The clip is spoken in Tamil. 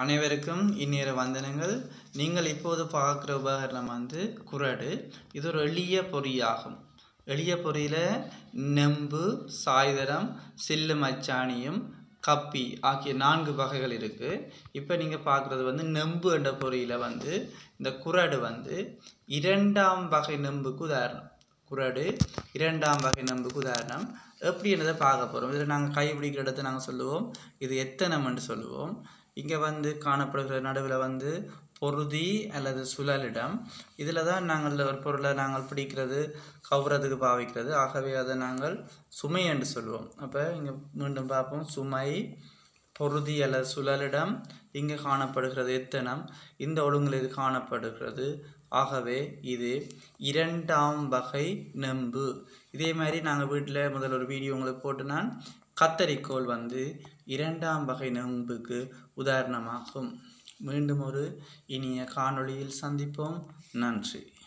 அனைவருக்கும் இந்நேர வந்தனங்கள் நீங்கள் இப்போது பார்க்குற உபகரணம் வந்து குறடு இது ஒரு எளிய பொறியாகும் எளிய பொறியில் நெம்பு சாய்தரம் சில்லு மச்சாணியும் கப்பி ஆகிய நான்கு வகைகள் இருக்குது இப்போ நீங்கள் பார்க்குறது வந்து நெம்பு என்ற பொறியில் வந்து இந்த குறடு வந்து இரண்டாம் வகை நெம்புக்கு உதாரணம் குறடு இரண்டாம் வகை நம்புக்கு உதாரணம் எப்படின்றதை பார்க்க போகிறோம் இதில் நாங்கள் கை பிடிக்கிற இடத்த நாங்கள் சொல்லுவோம் இது எத்தனம்னு சொல்லுவோம் இங்கே வந்து காணப்படுகிற நடுவில் வந்து பொருதி அல்லது சுழலிடம் இதில் தான் நாங்கள் ஒரு பொருளை நாங்கள் பிடிக்கிறது கவுறதுக்கு பாவிக்கிறது ஆகவே அதை நாங்கள் சுமை என்று சொல்லுவோம் அப்போ இங்கே மீண்டும் பார்ப்போம் சுமை பொருதி அல்லது சுழலிடம் இங்கே காணப்படுகிறது எத்தனம் இந்த ஒழுங்கில் இது காணப்படுகிறது ஆகவே இது இரண்டாம் வகை நெம்பு இதே மாதிரி நாங்கள் வீட்டில் முதல்ல ஒரு வீடியோ உங்களுக்கு போட்டு நான் கத்தரிக்கோல் வந்து இரண்டாம் வகை நெம்புக்கு உதாரணமாகும் மீண்டும் ஒரு இனிய காணொளியில் சந்திப்போம் நன்றி